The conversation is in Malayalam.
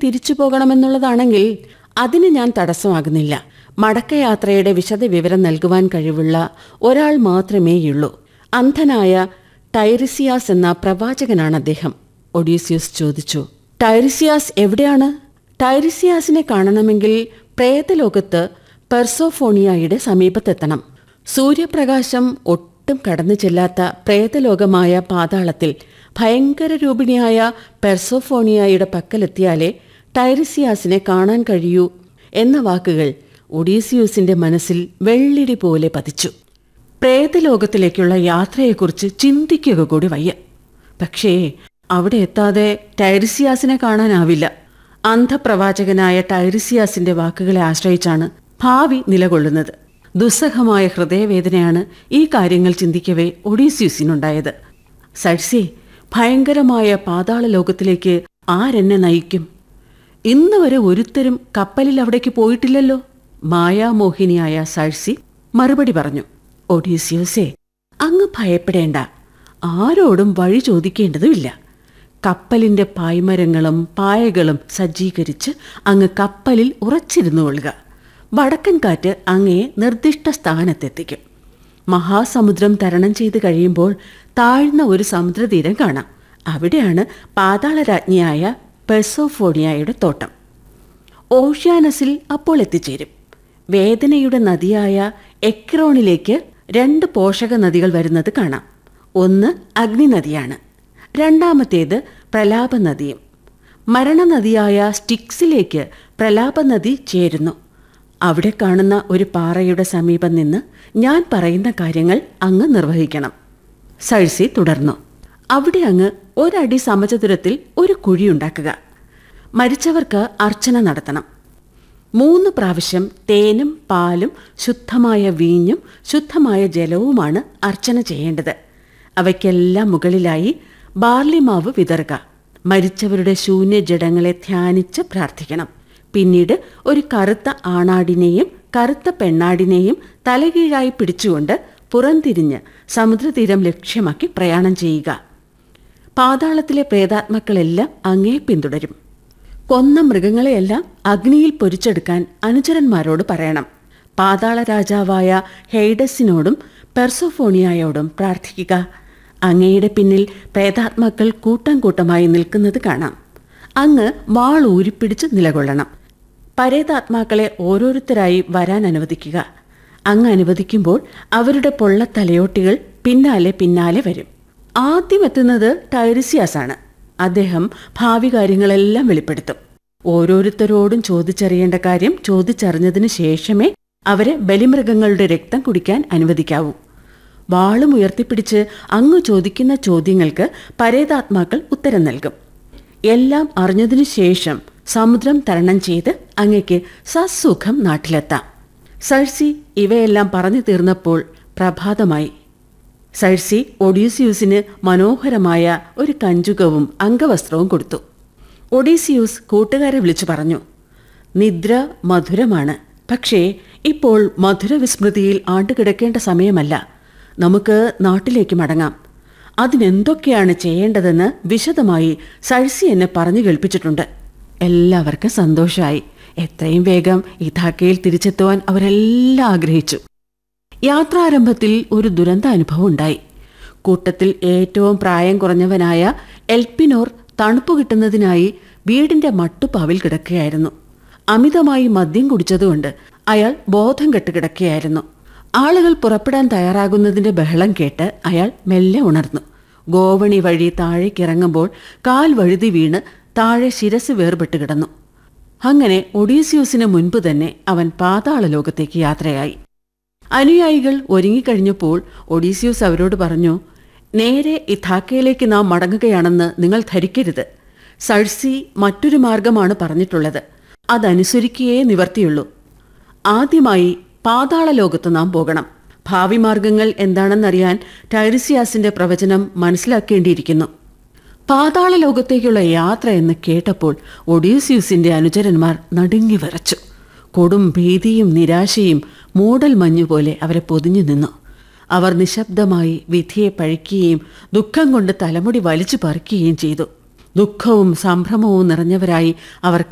തിരിച്ചു പോകണമെന്നുള്ളതാണെങ്കിൽ അതിന് ഞാൻ തടസ്സമാകുന്നില്ല മടക്കയാത്രയുടെ വിശദവിവരം നൽകുവാൻ കഴിവുള്ള ഒരാൾ മാത്രമേയുള്ളൂ അന്ധനായ ടൈറിസിയാസ് എന്ന പ്രവാചകനാണ് അദ്ദേഹം ഒഡീസിയസ് ചോദിച്ചു ടൈറിസിയാസ് എവിടെയാണ് ടൈറിസിയാസിനെ കാണണമെങ്കിൽ പ്രേതലോകത്ത് പെർസോഫോണിയയുടെ സമീപത്തെത്തണം സൂര്യപ്രകാശം ഒട്ടും കടന്നു ചെല്ലാത്ത പ്രേതലോകമായ പാതാളത്തിൽ ഭയങ്കര രൂപിണിയായ പെർസോഫോണിയയുടെ പക്കലെത്തിയാലേ ടൈറിസിയാസിനെ കാണാൻ കഴിയൂ എന്ന വാക്കുകൾ ഒഡീസിയൂസിന്റെ മനസ്സിൽ വെള്ളിടി പോലെ പതിച്ചു പ്രേതലോകത്തിലേക്കുള്ള യാത്രയെക്കുറിച്ച് ചിന്തിക്കുക കൂടി വയ്യ പക്ഷേ അവിടെ എത്താതെ ടൈറിസിയാസിനെ കാണാനാവില്ല അന്ധപ്രവാചകനായ ടൈറിസിയാസിന്റെ വാക്കുകളെ ആശ്രയിച്ചാണ് ഭാവി നിലകൊള്ളുന്നത് ദുസ്സഹമായ ഹൃദയവേദനയാണ് ഈ കാര്യങ്ങൾ ചിന്തിക്കവേ ഒഡീസ്യൂസിനുണ്ടായത് സഴ്സി ഭയങ്കരമായ പാതാള ലോകത്തിലേക്ക് ആരെന്നെ നയിക്കും ഇന്ന് വരെ ഒരുത്തരും കപ്പലിൽ അവിടേക്ക് പോയിട്ടില്ലല്ലോ മായാമോഹിനിയായ സഴ്സി മറുപടി പറഞ്ഞു ഒഡീസിയോസേ അങ്ങ് ഭയപ്പെടേണ്ട ആരോടും വഴി ചോദിക്കേണ്ടതുമില്ല കപ്പലിന്റെ പായ്മരങ്ങളും പായകളും സജ്ജീകരിച്ച് അങ്ങ് കപ്പലിൽ ഉറച്ചിരുന്നു കൊള്ളുക വടക്കൻ കാറ്റ് അങ്ങയെ നിർദ്ദിഷ്ട സ്ഥാനത്തെത്തിക്കും മഹാസമുദ്രം തരണം ചെയ്ത് കഴിയുമ്പോൾ താഴ്ന്ന ഒരു സമുദ്രതീരം കാണാം അവിടെയാണ് പാതാളരാജ്ഞിയായ പെർസോഫോണിയയുടെ തോട്ടം ഓഷ്യാനസിൽ അപ്പോൾ എത്തിച്ചേരും വേദനയുടെ നദിയായ എക്രോണിലേക്ക് രണ്ട് പോഷക നദികൾ വരുന്നത് കാണാം ഒന്ന് അഗ്നിനദിയാണ് രണ്ടാമത്തേത് പ്രലാപനദിയും മരണനദിയായ സ്റ്റിക്സിലേക്ക് പ്രലാപനദി ചേരുന്നു അവിടെ കാണുന്ന ഒരു പാറയുടെ സമീപം നിന്ന് ഞാൻ പറയുന്ന കാര്യങ്ങൾ അങ്ങ് നിർവഹിക്കണം സഴ്സി തുടർന്നു അവിടെ അങ്ങ് ഒരടി സമചതുരത്തിൽ ഒരു കുഴിയുണ്ടാക്കുക മരിച്ചവർക്ക് അർച്ചന നടത്തണം മൂന്ന് പ്രാവശ്യം തേനും പാലും ശുദ്ധമായ വീഞ്ഞും ശുദ്ധമായ ജലവുമാണ് അർച്ചന ചെയ്യേണ്ടത് അവയ്ക്കെല്ലാം മുകളിലായി ബാർലിമാവ് വിതറുക മരിച്ചവരുടെ ശൂന്യ ജഡങ്ങളെ ധ്യാനിച്ച് പ്രാർത്ഥിക്കണം പിന്നീട് ഒരു കറുത്ത ആണാടിനെയും കറുത്ത പെണ്ണാടിനെയും തലകീഴായി പിടിച്ചുകൊണ്ട് പുറംതിരിഞ്ഞ് സമുദ്രതീരം ലക്ഷ്യമാക്കി പ്രയാണം ചെയ്യുക പാതാളത്തിലെ പ്രേതാത്മാക്കളെല്ലാം അങ്ങേ പിന്തുടരും കൊന്ന മൃഗങ്ങളെയെല്ലാം അഗ്നിയിൽ പൊരിച്ചെടുക്കാൻ അനുചരന്മാരോട് പറയണം പാതാള രാജാവായ ഹെയ്ഡസിനോടും പെർസോഫോണിയായോടും പ്രാർത്ഥിക്കുക അങ്ങയുടെ പിന്നിൽ പ്രേതാത്മാക്കൾ കൂട്ടം കൂട്ടമായി നിൽക്കുന്നത് കാണാം അങ്ങ് വാൾ ഊരിപ്പിടിച്ച് നിലകൊള്ളണം പരേതാത്മാക്കളെ ഓരോരുത്തരായി വരാൻ അനുവദിക്കുക അങ്ങ് അനുവദിക്കുമ്പോൾ അവരുടെ പൊള്ളത്തലയോട്ടികൾ പിന്നാലെ പിന്നാലെ വരും ആദ്യം എത്തുന്നത് ടൈറിസിയാസാണ് അദ്ദേഹം ഭാവി കാര്യങ്ങളെല്ലാം വെളിപ്പെടുത്തും ഓരോരുത്തരോടും ചോദിച്ചറിയേണ്ട കാര്യം ചോദിച്ചറിഞ്ഞതിന് ശേഷമേ അവരെ ബലിമൃഗങ്ങളുടെ രക്തം കുടിക്കാൻ അനുവദിക്കാവൂ വാളും ഉയർത്തിപ്പിടിച്ച് അങ്ങ് ചോദിക്കുന്ന ചോദ്യങ്ങൾക്ക് പരേതാത്മാക്കൾ ഉത്തരം നൽകും എല്ലാം അറിഞ്ഞതിനു ശേഷം സമുദ്രം തരണം ചെയ്ത് അങ്ങയ്ക്ക് സസുഖം നാട്ടിലെത്താം സഴ്സി ഇവയെല്ലാം പറഞ്ഞു തീർന്നപ്പോൾ പ്രഭാതമായി സഴ്സി ഒഡീസിയൂസിന് മനോഹരമായ ഒരു കഞ്ചുകവും അംഗവസ്ത്രവും കൊടുത്തു ഒഡീസിയൂസ് കൂട്ടുകാരെ വിളിച്ചു പറഞ്ഞു നിദ്ര മധുരമാണ് പക്ഷേ ഇപ്പോൾ മധുരവിസ്മൃതിയിൽ ആണ്ടുകിടക്കേണ്ട സമയമല്ല നമുക്ക് നാട്ടിലേക്ക് മടങ്ങാം അതിനെന്തൊക്കെയാണ് ചെയ്യേണ്ടതെന്ന് വിശദമായി സഴ്സി എന്നെ പറഞ്ഞു കേൾപ്പിച്ചിട്ടുണ്ട് എല്ലാവർക്കും സന്തോഷമായി എത്രയും വേഗം ഇഥാക്കയിൽ തിരിച്ചെത്തുവാൻ അവരെല്ലാം ആഗ്രഹിച്ചു യാത്രാരംഭത്തിൽ ഒരു ദുരന്ത അനുഭവം ഉണ്ടായി കൂട്ടത്തിൽ ഏറ്റവും പ്രായം കുറഞ്ഞവനായ എൽപ്പിനോർ തണുപ്പ് കിട്ടുന്നതിനായി വീടിന്റെ മട്ടുപാവിൽ കിടക്കുകയായിരുന്നു അമിതമായി മദ്യം കുടിച്ചതുകൊണ്ട് അയാൾ ബോധം കെട്ട് കിടക്കുകയായിരുന്നു ആളുകൾ പുറപ്പെടാൻ തയ്യാറാകുന്നതിന്റെ ബഹളം കേട്ട് അയാൾ മെല്ലെ ഉണർന്നു ഗോവണി വഴി താഴേക്കിറങ്ങുമ്പോൾ കാൽ വഴുതി വീണ് താഴെ ശിരസ് വേർപെട്ട് കിടന്നു അങ്ങനെ ഒഡീസിയൂസിന് മുൻപ് തന്നെ അവൻ പാതാള ലോകത്തേക്ക് യാത്രയായി അനുയായികൾ ഒരുങ്ങിക്കഴിഞ്ഞപ്പോൾ ഒഡീസിയൂസ് അവരോട് പറഞ്ഞു നേരെ ഇഥാക്കയിലേക്ക് നാം മടങ്ങുകയാണെന്ന് നിങ്ങൾ ധരിക്കരുത് സഴ്സി മറ്റൊരു മാർഗമാണ് പറഞ്ഞിട്ടുള്ളത് അതനുസരിക്കുകയേ നിവർത്തിയുള്ളൂ ആദ്യമായി പാതാള ലോകത്ത് നാം പോകണം ഭാവി മാർഗങ്ങൾ എന്താണെന്നറിയാൻ ടൈറിസിയാസിന്റെ പ്രവചനം മനസ്സിലാക്കേണ്ടിയിരിക്കുന്നു പാതാള ലോകത്തേക്കുള്ള യാത്ര എന്ന് കേട്ടപ്പോൾ ഒഡീസിയൂസിന്റെ അനുചരന്മാർ നടുങ്ങി വിറച്ചു കൊടും ഭീതിയും നിരാശയും മൂടൽ മഞ്ഞുപോലെ അവരെ പൊതിഞ്ഞു നിന്നു അവർ നിശബ്ദമായി വിധിയെ പഴിക്കുകയും ദുഃഖം കൊണ്ട് തലമുടി വലിച്ചു പറിക്കുകയും ചെയ്തു ദുഃഖവും സംഭ്രമവും നിറഞ്ഞവരായി അവർ